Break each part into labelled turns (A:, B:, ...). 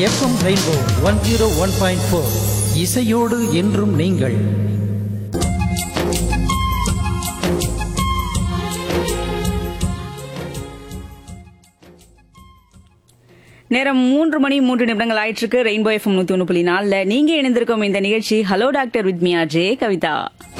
A: FM Rainbow one zero one point four இசையோடு என்றும் நீங்கள்
B: நேரம் மூன்று மணி மூன்று நிமிடங்கள் ஆயிட்டிருக்கு ரெயின்போ எஃப்எம் நூத்தி ஒன்று புள்ளி நாலுல நீங்க இணைந்திருக்கும் இந்த நிகழ்ச்சி ஹலோ டாக்டர் வித் மியா ஜே கவிதா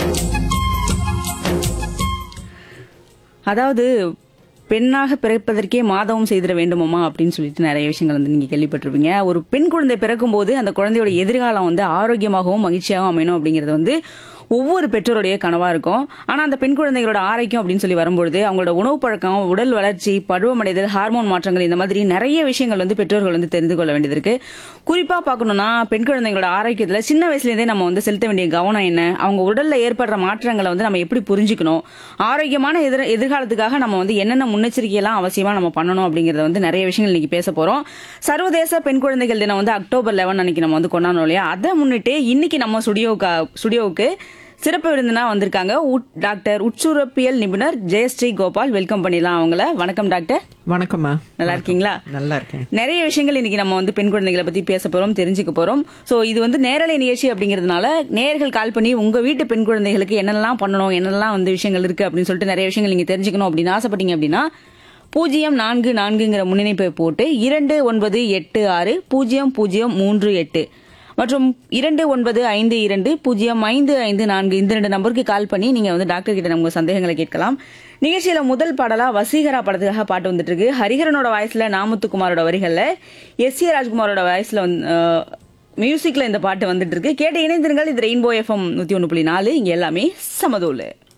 B: அதாவது பெண்ணாக பிறப்பதற்கே மாதவம் செய்திட வேண்டுமாமா அப்படின்னு சொல்லிட்டு நிறைய விஷயங்கள் வந்து நீங்க கேள்விப்பட்டிருப்பீங்க ஒரு பெண் குழந்தை பிறக்கும் போது அந்த குழந்தையோட எதிர்காலம் வந்து ஆரோக்கியமாகவும் மகிழ்ச்சியாகவும் அமையணும் அப்படிங்கிறது வந்து ஒவ்வொரு பெற்றோருடைய கனவா இருக்கும் ஆனா அந்த பெண் குழந்தைகளோட ஆரோக்கியம் அப்படின்னு சொல்லி வரும்பொழுது அவங்களோட உணவு பழக்கம் உடல் வளர்ச்சி பருவமடைதல் ஹார்மோன் மாற்றங்கள் இந்த மாதிரி நிறைய விஷயங்கள் வந்து பெற்றோர்கள் வந்து தெரிந்து கொள்ள வேண்டியது இருக்கு குறிப்பா பார்க்கணும்னா பெண் குழந்தைங்களோட ஆரோக்கியத்துல சின்ன வயசுல இருந்தே நம்ம வந்து செலுத்த வேண்டிய கவனம் என்ன அவங்க உடல்ல ஏற்படுற மாற்றங்களை வந்து நம்ம எப்படி புரிஞ்சுக்கணும் ஆரோக்கியமான எதிர் எதிர்காலத்துக்காக நம்ம வந்து என்னென்ன முன்னெச்சரிக்கையெல்லாம் அவசியமா நம்ம பண்ணணும் அப்படிங்கறத வந்து நிறைய விஷயங்கள் இன்னைக்கு பேச போறோம் சர்வதேச பெண் குழந்தைகள் தினம் வந்து அக்டோபர் லெவன் அன்னைக்கு நம்ம வந்து கொண்டாடணும் இல்லையா அதை முன்னிட்டு இன்னைக்கு நம்ம ஸ்டுடியோக்கா ஸ்டுடியோவுக்கு சிறப்பு விருந்தினா வந்திருக்காங்க உட்- டாக்டர் உட்சுரப்பியல் நிபுணர் ஜெயஸ்ரீ கோபால் வெல்கம் பண்ணிடலாம் அவங்கள வணக்கம் டாக்டர்
C: வணக்கம்மா
B: நல்லா இருக்கீங்களா
C: நல்லா இருக்கேன்
B: நிறைய விஷயங்கள் இன்னைக்கு நம்ம வந்து பெண் குழந்தைகளை பத்தி பேச போறோம் தெரிஞ்சுக்க போறோம் சோ இது வந்து நேரலை நிகழ்ச்சி அப்படிங்கிறதுனால நேர்கள் கால் பண்ணி உங்க வீட்டு பெண் குழந்தைகளுக்கு என்னெல்லாம் பண்ணணும் என்னெல்லாம் வந்து விஷயங்கள் இருக்கு அப்படின்னு சொல்லிட்டு நிறைய விஷயங்கள் நீங்க தெரிஞ்சுக்கணும் அப்படின்னு ஆசைப்பட்டீங்க அப்படின்னா பூஜ்ஜியம் நான்கு நான்குங்கிற முன்னிணைப்பை போட்டு இரண்டு ஒன்பது எட்டு ஆறு பூஜ்ஜியம் பூஜ்ஜியம் மூன்று எட்டு மற்றும் இரண்டு ஒன்பது ஐந்து இரண்டு பூஜ்ஜியம் ஐந்து ஐந்து நான்கு இந்த ரெண்டு நம்பருக்கு கால் பண்ணி நீங்க வந்து டாக்டர் கிட்ட நம்ம சந்தேகங்களை கேட்கலாம் நிகழ்ச்சியில முதல் பாடலா வசீகரா படத்துக்காக பாட்டு வந்துட்டு இருக்கு ஹரிஹரனோட வாய்ஸ்ல நாமுத்துக்குமாரோட வரிகள்ல எஸ் ஏ ராஜ்குமாரோட வாய்ஸ்ல வந்து அஹ், மியூசிக்ல இந்த பாட்டு வந்துட்டு இருக்கு கேட்டு இணைந்திருங்கள் இது ரெயின்போ எஃப்எம் நூத்தி ஒன்று புள்ளி நாலு இங்க எல்லாமே சமதூலு